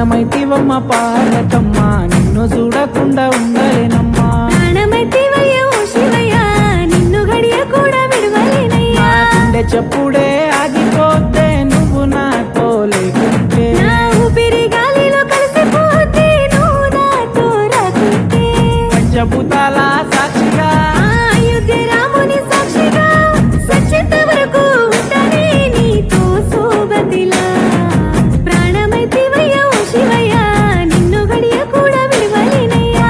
ప్రాణమైతివమ్మ పార్వతమ్మ నిన్ను చూడకుండా ఉండలేనమ్మా ప్రాణమైతివయ్య ఓ శివయ్య నిన్ను గడియ కూడా విడవలేనయ్యా గుండె చెప్పుడే ఆగిపోతే నువ్వు నాతో లేకుంటే నా ఊపిరి గాలిలో కలిసిపోతే నువ్వు నాతో రాకుంటే పంచభూతాల సాక్షిగా ఆ అయోధ్య రాముని సాక్షిగా సచ్చేంత వరకు ఉంటానే నీతో సోబతిలా ప్రాణమైతివయ్య ఓ శివయ్య నిన్ను గడియ కూడా విడవలేనయ్యా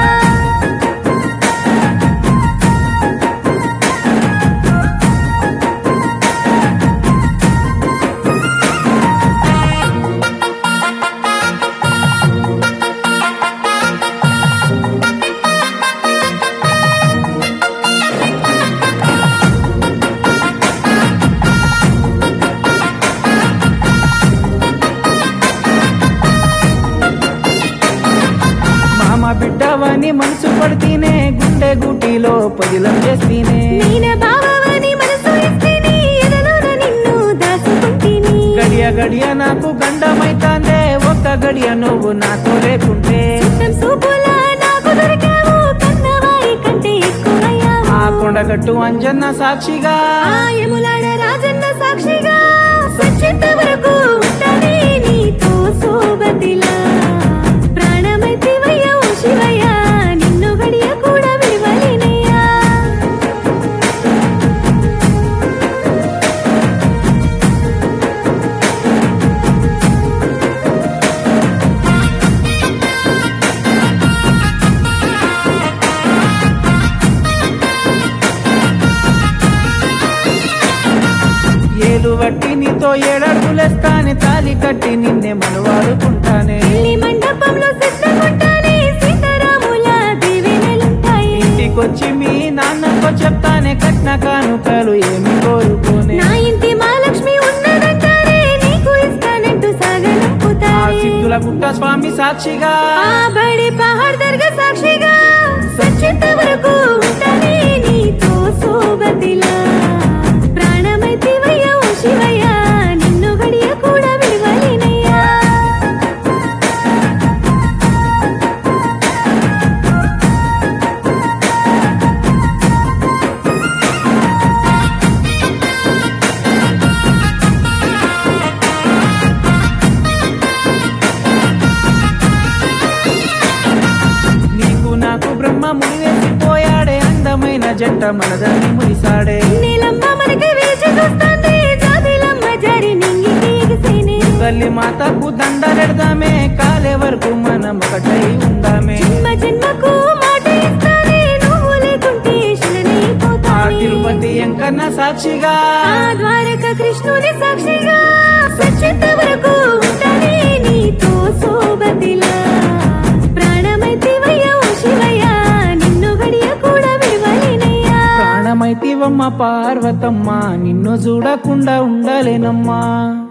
మామ బిడ్డవని మనసు పడితేనే గుండె గుటిలో పదిలం చేస్తేనే నీన బావని మనసు ఇస్తేనే ఎదలోన నిన్ను దాచుకుంటేని గడియ గడియ నాకు గండమైతాందే ఒక్క గడియ నువ్వు నాతో లేకుంటే చిత్తం సూపులా నాకు దొరికావు కన్నవాయి కంటే ఎక్కువయ్యావు ఆ కొండగట్టు అంజన్న సాక్షిగా ఆ యములాడ రాజన్న సాక్షిగా సచ్చేంత వరకు ఉంటానే నీతో సోబతిలా ప్రాణమైతివయ్య ఓ శివయ్య నిన్ను గడియ కూడా విడవలేనయ్యా ఏలు వట్టి నీతో ఏడడుగులేస్తానే తాలి కట్టి నిన్నే మనవాడుకుంటానే పెళ్లి మండపంలో సిద్ధముంటానే సీతారాముల దీవెనలుంటాయి ఇంటికొచ్చి మీ నాన్నతో చెప్తానే కట్న కానుకలు ఏమి కోరుకోనే నా ఇంటి మహాలక్ష్మి ఉన్నదంటారే నీకు ఇస్తానంటూ ఆ సాగనంపుతాయి సిద్ధుల గుట్ట స్వామి సాక్షిగా ఆ బడి పహాడ్ దర్గా సాక్షిగా సచ్చేంత వరకు ఉంటానే నీతో సోబతిలా ప్రాణమైతివయ్య ఓ శివయ్య నిన్ను గడియ కూడా విడవలేనయ్యా నీకు నాకు బ్రహ్మ ముడివేసిపోయాడే అందమైన జంట మనదని మురిసాడే నీలమ్మ మనకి వేచి చూస్తుంది జాబిలమ్మ జారి నింగికి ఎగిసేనే తల్లి మాతకు దండలెడదామే కాలే వరకు మనం ఒకటై ఉందామే జన్మ జన్మకు మాట ఇస్తానే నువ్వు లేకుంటే ఆ శరణైపోతానే తిరుపతి ఎంకన్న సాక్షిగా ఆ ద్వారక కృష్ణుని సాక్షిగా సచ్చేంత వరకు ఉంటానే నీతో సోబతిలా ప్రాణమైతివయ్య ఓ శివయ్య నిన్ను గడియ కూడా విడవలేనయ్యా ప్రాణమైతివమ్మ పార్వతమ్మ నిన్ను చూడకుండా ఉండలేనమ్మా